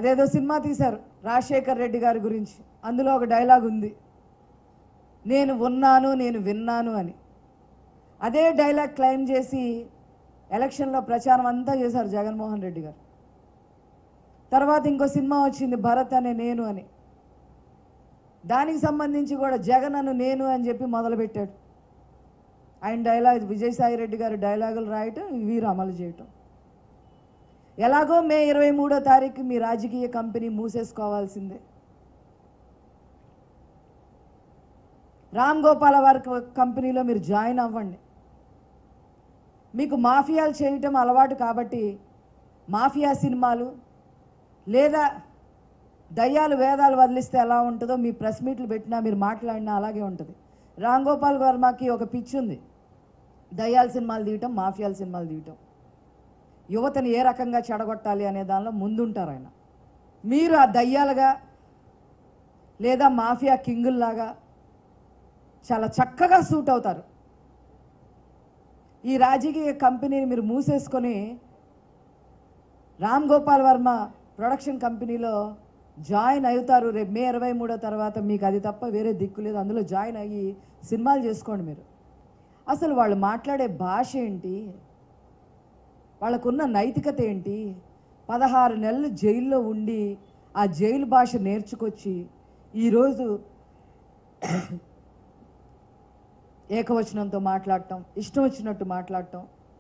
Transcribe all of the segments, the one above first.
అదేదో సినిమా తీశారు రాజశేఖర్ రెడ్డి గారి గురించి అందులో ఒక డైలాగ్ ఉంది నేను ఉన్నాను నేను విన్నాను అని అదే డైలాగ్ క్లెయిమ్ చేసి ఎలక్షన్లో ప్రచారం అంతా చేశారు జగన్మోహన్ రెడ్డి గారు తర్వాత ఇంకో సినిమా వచ్చింది భరత్ అనే నేను అని దానికి సంబంధించి కూడా జగన్ అను నేను అని చెప్పి మొదలుపెట్టాడు ఆయన డైలాగ్ విజయసాయి రెడ్డి గారి డైలాగులు రాయటం వీరు అమలు చేయటం ఎలాగో మే ఇరవై మూడో తారీఖు మీ రాజకీయ కంపెనీ మూసేసుకోవాల్సిందే రామ్ గోపాల వారి కంపెనీలో మీరు జాయిన్ అవ్వండి మీకు మాఫియాలు చేయటం అలవాటు కాబట్టి మాఫియా సినిమాలు లేదా దయ్యాలు వేదాలు వదిలిస్తే ఎలా ఉంటుందో మీ ప్రెస్ మీట్లు పెట్టినా మీరు మాట్లాడినా అలాగే ఉంటుంది రామ్ గోపాల్ వర్మకి ఒక పిచ్చి ఉంది దయ్యాల సినిమాలు తీయటం మాఫియాల సినిమాలు తీయటం యువతని ఏ రకంగా చెడగొట్టాలి అనే దానిలో ముందుంటారు ఆయన మీరు ఆ దయ్యాలుగా లేదా మాఫియా కింగుల్లాగా చాలా చక్కగా సూట్ అవుతారు ఈ రాజకీయ కంపెనీని మీరు మూసేసుకొని రామ్ గోపాల్ వర్మ ప్రొడక్షన్ కంపెనీలో జాయిన్ అవుతారు రేపు మే ఇరవై మూడో తర్వాత మీకు అది తప్ప వేరే దిక్కు లేదు అందులో జాయిన్ అయ్యి సినిమాలు చేసుకోండి మీరు అసలు వాళ్ళు మాట్లాడే భాష ఏంటి వాళ్ళకున్న నైతికత ఏంటి పదహారు నెలలు జైల్లో ఉండి ఆ జైలు భాష నేర్చుకొచ్చి ఈరోజు ఏకవచనంతో మాట్లాడటం ఇష్టం వచ్చినట్టు మాట్లాడటం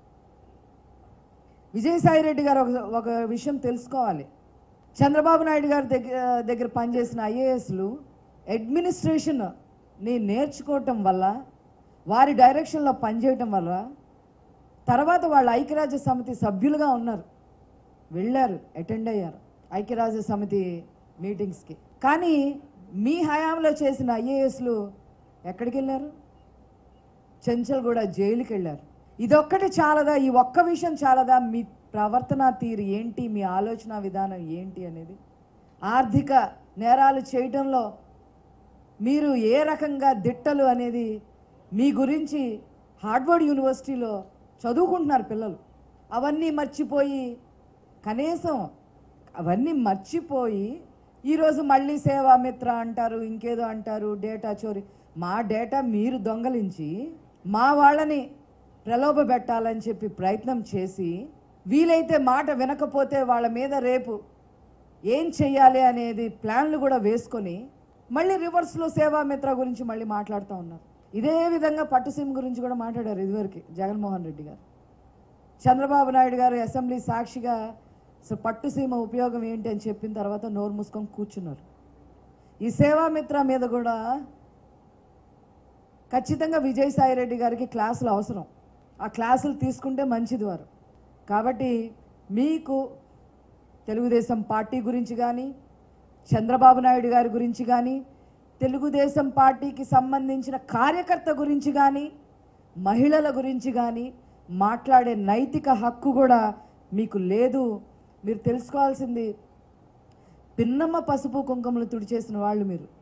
విజయసాయి రెడ్డి గారు ఒక ఒక విషయం తెలుసుకోవాలి చంద్రబాబు నాయుడు గారి దగ్గర దగ్గర పనిచేసిన ఐఏఎస్లు అడ్మినిస్ట్రేషన్ని నేర్చుకోవటం వల్ల వారి డైరెక్షన్లో పనిచేయటం వల్ల తర్వాత వాళ్ళు ఐక్యరాజ్య సమితి సభ్యులుగా ఉన్నారు వెళ్ళారు అటెండ్ అయ్యారు ఐక్యరాజ్య సమితి మీటింగ్స్కి కానీ మీ హయాంలో చేసిన ఐఏఎస్లు ఎక్కడికి వెళ్ళారు చెంచల్గూడ జైలుకి వెళ్ళారు ఇదొక్కటి చాలదా ఈ ఒక్క విషయం చాలదా మీ ప్రవర్తన తీరు ఏంటి మీ ఆలోచన విధానం ఏంటి అనేది ఆర్థిక నేరాలు చేయటంలో మీరు ఏ రకంగా దిట్టలు అనేది మీ గురించి హార్డ్వర్డ్ యూనివర్సిటీలో చదువుకుంటున్నారు పిల్లలు అవన్నీ మర్చిపోయి కనీసం అవన్నీ మర్చిపోయి ఈరోజు మళ్ళీ సేవామిత్ర అంటారు ఇంకేదో అంటారు డేటా చోరీ మా డేటా మీరు దొంగలించి మా వాళ్ళని ప్రలోభ పెట్టాలని చెప్పి ప్రయత్నం చేసి వీలైతే మాట వినకపోతే వాళ్ళ మీద రేపు ఏం చెయ్యాలి అనేది ప్లాన్లు కూడా వేసుకొని మళ్ళీ రివర్స్లో సేవామిత్ర గురించి మళ్ళీ మాట్లాడుతూ ఉన్నారు ఇదే విధంగా పట్టుసీమ గురించి కూడా మాట్లాడారు ఇదివరకు జగన్మోహన్ రెడ్డి గారు చంద్రబాబు నాయుడు గారు అసెంబ్లీ సాక్షిగా అసలు పట్టుసీమ ఉపయోగం ఏంటి అని చెప్పిన తర్వాత నోరు మూసుకొని కూర్చున్నారు ఈ సేవామిత్ర మీద కూడా ఖచ్చితంగా విజయసాయి రెడ్డి గారికి క్లాసులు అవసరం ఆ క్లాసులు తీసుకుంటే మంచిది వారు కాబట్టి మీకు తెలుగుదేశం పార్టీ గురించి కానీ చంద్రబాబు నాయుడు గారి గురించి కానీ తెలుగుదేశం పార్టీకి సంబంధించిన కార్యకర్త గురించి కానీ మహిళల గురించి కానీ మాట్లాడే నైతిక హక్కు కూడా మీకు లేదు మీరు తెలుసుకోవాల్సింది పిన్నమ్మ పసుపు కుంకుమలు తుడిచేసిన వాళ్ళు మీరు